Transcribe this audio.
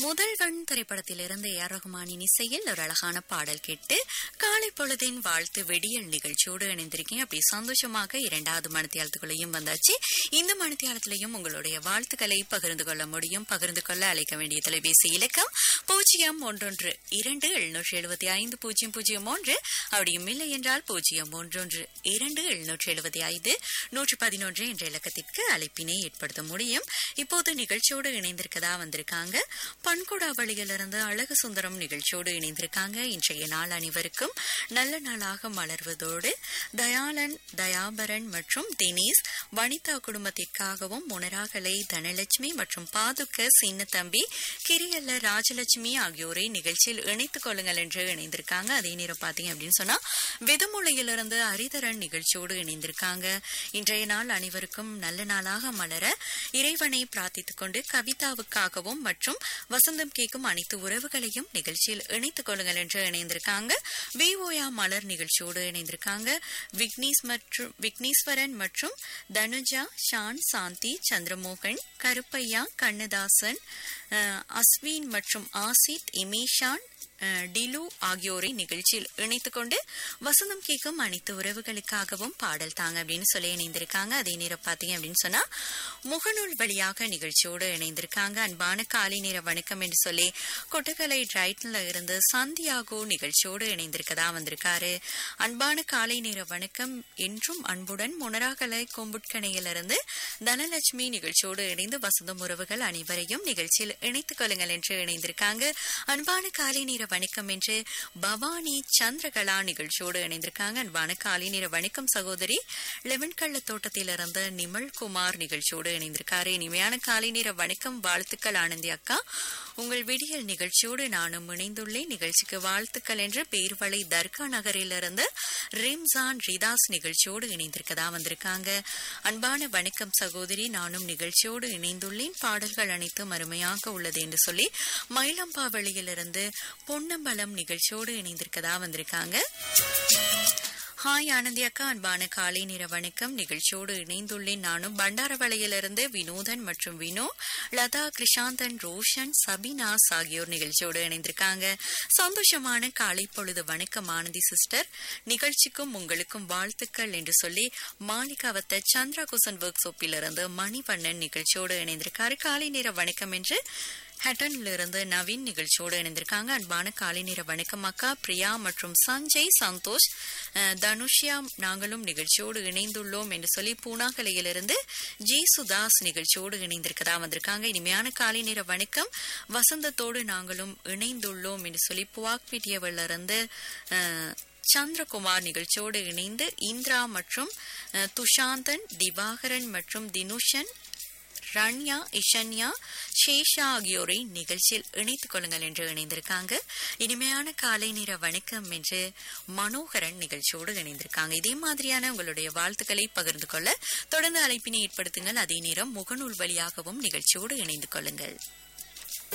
முதல்வன் திரைப்படத்திலிருந்து A R ரகுமானின் இசையில் ஒரு அழகான பாடல் கேட்டு காலை பொழுதின் வாழ்த்து வெடியல் நிகழ்ச்சியோடு இணைந்திருக்கீங்க அப்படி சந்தோஷமாக இரண்டாவது மணித்தியாலத்துக்குள்ளேயும் வந்தாச்சு இந்த மணித்தியாலத்திலையும் உங்களுடைய வாழ்த்துக்களை பகிர்ந்து கொள்ள முடியும் பகிர்ந்து கொள்ள அழைக்க வேண்டிய தொலைபேசி இலக்கம் பூஜ்ஜியம் ஒன்றொன்று இரண்டு எழுநூற்றி எழுபத்தி ஐந்து பூஜ்ஜியம் பூஜ்ஜியம் ஒன்று அப்படியும் இல்லை என்றால் பூஜ்ஜியம் ஒன்றொன்று இரண்டு எழுநூற்றி எழுபத்தி ஐந்து நூற்றி பதினொன்று என்ற இலக்கத்திற்கு அழைப்பினை ஏற்படுத்த முடியும் இப்போது நிகழ்ச்சியோடு இணைந்திருக்கதா வந்திருக்காங்க பண்குடாவளியிலிருந்து அழகு சுந்தரம் நிகழ்ச்சியோடு இணைந்திருக்காங்க இன்றைய நாள் அனைவருக்கும் நல்ல நாளாக மலர்வதோடு தயாளன் தயாபரன் மற்றும் தினேஷ் வனிதா குடும்பத்திற்காகவும் முனராகலை தனலட்சுமி மற்றும் பாதுக்க சின்னத்தம்பி கிரியல்ல ராஜலட்சுமி ஆகியோரை நிகழ்ச்சியில் இணைத்துக் கொள்ளுங்கள் என்று இணைந்திருக்காங்க அதே நேரம் பாத்தீங்க அப்படின்னு சொன்னா வெதுமொழியிலிருந்து ஹரிதரன் நிகழ்ச்சியோடு இணைந்திருக்காங்க இன்றைய நாள் அனைவருக்கும் நல்ல நாளாக மலர இறைவனை பிரார்த்தித்துக் கொண்டு கவிதாவுக்காகவும் மற்றும் வசந்தம் கேட்கும் அனைத்து உறவுகளையும் நிகழ்ச்சியில் இணைத்துக் கொள்ளுங்கள் என்று இணைந்திருக்காங்க விஓயா மலர் நிகழ்ச்சியோடு இணைந்திருக்காங்க விக்னேஷ் மற்றும் விக்னேஸ்வரன் மற்றும் தனுஜா ஷான் சாந்தி சந்திரமோகன் கருப்பையா கண்ணதாசன் அஹ், அஸ்வின் மற்றும் ஆசித் இமேஷான் அஹ், டிலு ஆகியோரை நிகழ்ச்சியில் இணைத்துக் கொண்டு வசந்தம் கேட்கும் அனைத்து உறவுகளுக்காகவும் பாடல் தாங்க அப்படின்னு சொல்லி இணைந்திருக்காங்க அதே நேரம் பாத்தீங்க அப்படின்னு சொன்னா முகநூல் வழியாக நிகழ்ச்சியோடு இணைந்திருக்காங்க அன்பான காலை நேர வணக்கம் என்று சொல்லி கொட்டக்கலை டிரைட்ல இருந்து சந்தியாகோ நிகழ்ச்சியோடு இணைந்திருக்கதா வந்திருக்காரு அன்பான காலை நேர வணக்கம் என்றும் அன்புடன் முனராகலை கொம்புட்கணையிலிருந்து தனலட்சுமி நிகழ்ச்சியோடு இணைந்து வசந்தம் உறவுகள் அனைவரையும் நிகழ்ச்சியில் இணைத்துக் கொள்ளுங்கள் என்று இணைந்திருக்காங்க அன்பான காலை நேர வணக்கம் என்று பவானி சந்திரகலா நிகழ்ச்சியோடு இணைந்திருக்காங்க அன்பான காலை நேர வணக்கம் சகோதரி லெமன் கள்ள தோட்டத்திலிருந்து நிமல் குமார் நிகழ்ச்சியோடு இணைந்திருக்காரு இனிமையான காலை நேர வணக்கம் வாழ்த்துக்கள் ஆனந்தி அக்கா உங்கள் விடியல் நிகழ்ச்சியோடு நானும் இணைந்துள்ளேன் நிகழ்ச்சிக்கு வாழ்த்துக்கள் என்று பேர்வளை தர்கா நகரிலிருந்து ரிம்சான் ரிதாஸ் நிகழ்ச்சியோடு இணைந்திருக்கதா வந்திருக்காங்க அன்பான வணக்கம் சகோதரி நானும் நிகழ்ச்சியோடு இணைந்துள்ளேன் பாடல்கள் அனைத்தும் அருமையாக உள்ளது என்று சொல்லி மயிலம்பாவளியிலிருந்து பொன்னம்பலம் நிகழ்ச்சியோடு இணைந்திருக்கதா வந்திருக்காங்க ஹாய் ஆனந்தி அக்கா அன்பான காலை நேர வணக்கம் நிகழ்ச்சியோடு இணைந்துள்ளேன் நானும் பண்டாரவளையிலிருந்து வினோதன் மற்றும் வினோ லதா கிருஷாந்தன் ரோஷன் சபினாஸ் ஆகியோர் நிகழ்ச்சியோடு இணைந்திருக்காங்க சந்தோஷமான காலை பொழுது வணக்கம் ஆனந்தி சிஸ்டர் நிகழ்ச்சிக்கும் உங்களுக்கும் வாழ்த்துக்கள் என்று சொல்லி மாளிகாவத்த சந்திரா குசன் ஒர்க் ஷாப்பிலிருந்து மணிவண்ணன் நிகழ்ச்சியோடு இணைந்திருக்காரு காலை நேர வணக்கம் என்று ஹட்டன்ல இருந்து நவீன் நிகழ்ச்சியோடு இணைந்திருக்காங்க அன்பான காலை நேர வணக்கம் அக்கா பிரியா மற்றும் சஞ்சய் சந்தோஷ் அஹ், தனுஷ்யா நாங்களும் நிகழ்ச்சியோடு இணைந்துள்ளோம் என்று சொல்லி பூனாகலையிலிருந்து ஜி சுதாஸ் நிகழ்ச்சியோடு இணைந்திருக்கதா வந்திருக்காங்க இனிமையான காலை நேர வணக்கம் வசந்தத்தோடு நாங்களும் இணைந்துள்ளோம் என்று சொல்லி புவாக்பீட்டியவில இருந்து அஹ், சந்திரகுமார் நிகழ்ச்சியோடு இணைந்து இந்திரா மற்றும் அஹ், துஷாந்தன் திவாகரன் மற்றும் தினுஷன் ரன்யா இஷன்யா ஷேஷா ஆகியோரை நிகழ்ச்சியில் இணைத்துக் கொள்ளுங்கள் என்று இணைந்திருக்காங்க இனிமையான காலை நேர வணக்கம் என்று மனோகரன் நிகழ்ச்சியோடு இணைந்திருக்காங்க இதே மாதிரியான உங்களுடைய வாழ்த்துக்களை பகிர்ந்து கொள்ள தொடர்ந்து அழைப்பினை ஏற்படுத்துங்கள் அதே நேரம் முகநூல் வழியாகவும் நிகழ்ச்சியோடு இணைந்து கொள்ளுங்கள்